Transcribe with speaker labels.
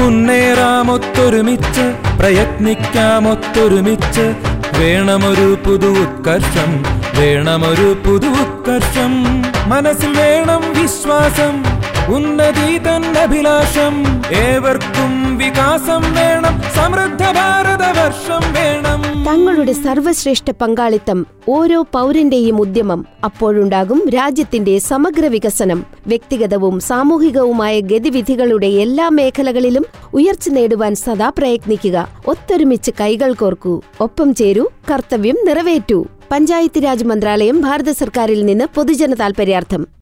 Speaker 1: മുന്നേറാമൊത്തൊരുമിച്ച് പ്രയത്നിക്കാമൊത്തൊരുമിച്ച് വേണമൊരു പുതു ഉത്കർഷം വേണമൊരു പുതു ഉത്കർഷം മനസ്സിൽ വേണം വിശ്വാസം ഉന്നതി തന്നഭിലാഷം ഏവർക്കും വികാസം വേണം സമൃദ്ധ ഭാരതവർഷം വേണം
Speaker 2: തങ്ങളുടെ സർവശ്രേഷ്ഠ പങ്കാളിത്തം ഓരോ പൗരന്റെയും ഉദ്യമം അപ്പോഴുണ്ടാകും രാജ്യത്തിന്റെ സമഗ്ര വികസനം വ്യക്തിഗതവും സാമൂഹികവുമായ ഗതിവിധികളുടെ എല്ലാ മേഖലകളിലും ഉയർച്ച നേടുവാൻ സദാ പ്രയത്നിക്കുക ഒത്തൊരുമിച്ച് കൈകൾ കോർക്കൂ ഒപ്പം ചേരൂ കർത്തവ്യം നിറവേറ്റൂ പഞ്ചായത്ത് രാജ് മന്ത്രാലയം ഭാരത സർക്കാരിൽ നിന്ന് പൊതുജന താൽപര്യാർത്ഥം